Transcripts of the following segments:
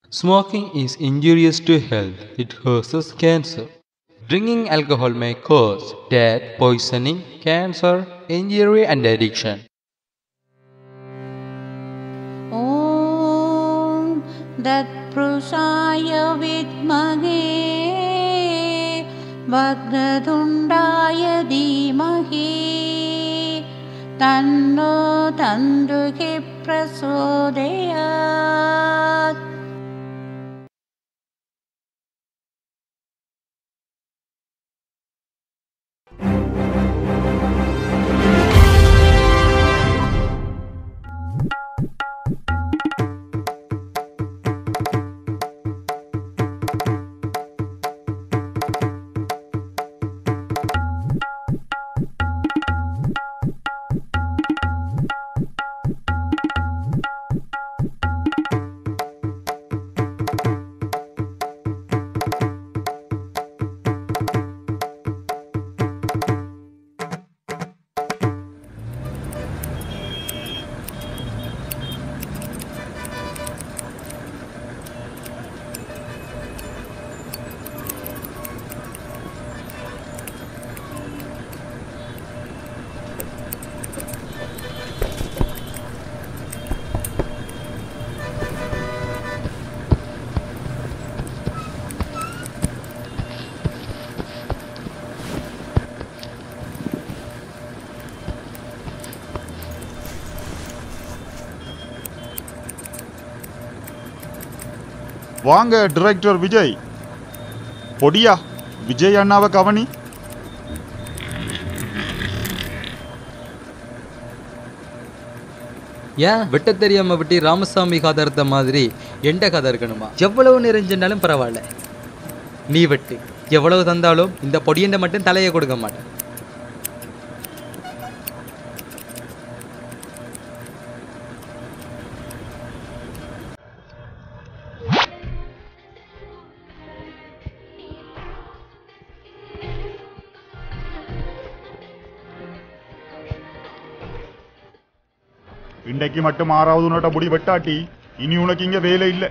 Smoking is injurious to health. It causes cancer. Drinking alcohol may cause death, poisoning, cancer, injury, and addiction. ॐ दत्पुरुषाय विद्महे वक्रतुण्डाय धीमहि तन्नो तन्दुः प्रचोदयात् வாங்க டிரெக்டர் விஜய் பொடியா விஜய் அண்ணாவை கவனி ஏன் வெட்ட தெரியாம விட்டு ராமசாமி கதை இருந்த மாதிரி எந்த கதை இருக்கணுமா எவ்வளவு நிறைஞ்சிருந்தாலும் பரவாயில்ல நீ வெட்டு எவ்வளவு தந்தாலும் இந்த பொடியண்ட மட்டும் தலையை கொடுக்க மாட்டேன் இன்றைக்கு மட்டும் ஆறாவது உன்னோட முடி வெட்டாட்டி இனி உனக்கு இங்க வேலை இல்லை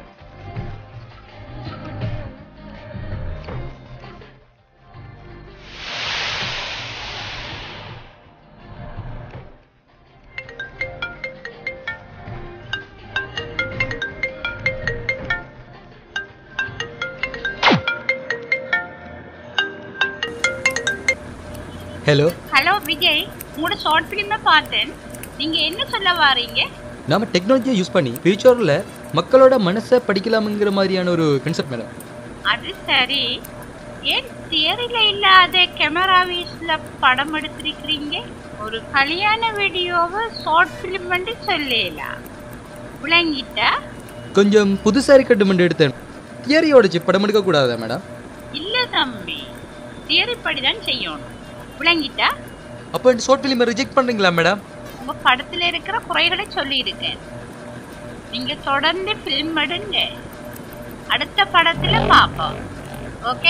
ஹலோ ஹலோ விஜய் உங்களோட ஷார்ட் ஃபிலிமை பார்த்தேன் நீங்க என்ன சொல்ல வாரீங்க நாம டெக்னாலஜியை யூஸ் பண்ணி ஃபியூச்சரில் மக்களோட மனசை படிக்கலாம்ங்கிற மாதிரியான ஒரு கன்செப்ட் மேடம் அது சரி ஏன் தியரியில இல்லாத கேமரா வீஸ்ல படம் எடுத்திருக்கிறீங்க ஒரு கல்யாண வீடியோவை ஷார்ட் ஃபிலிம் பண்ணி சொல்லலாம் விளங்கிட்டா கொஞ்சம் புதுசாக இருக்கட்டும் எடுத்தேன் தியரியோட சி படம் எடுக்கக்கூடாதா மேடம் இல்ல தம்பி தியரி படி தான் செய்யணும் விளங்கிட்டா அப்போ ஷார்ட் ஃபிலிமை ரிஜெக்ட் பண்ணுறீங்களா மேடம் உங்க படத்துல இருக்கிற குறைகளை சொல்லியிருக்கேன் நீங்க தொடர்ந்து ஃபில்ம் எடுங்க அடுத்த படத்துல பார்ப்போம் ஓகே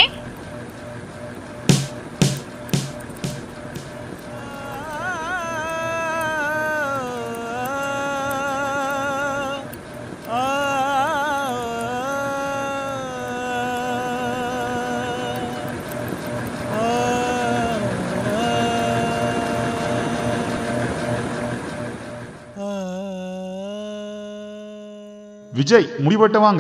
விஜய் முடிவெட்ட வாங்க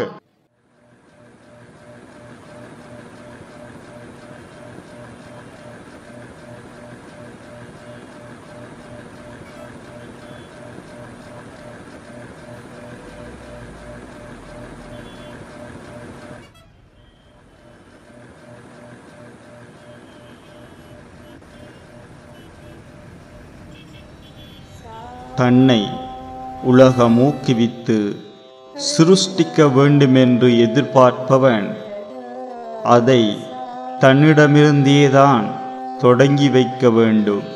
தன்னை உலகமூக்குவித்து சிருஷ்டிக்க வேண்டுமென்று எதிர்பார்ப்பவன் அதை தன்னிடமிருந்தேதான் தொடங்கி வைக்க வேண்டும்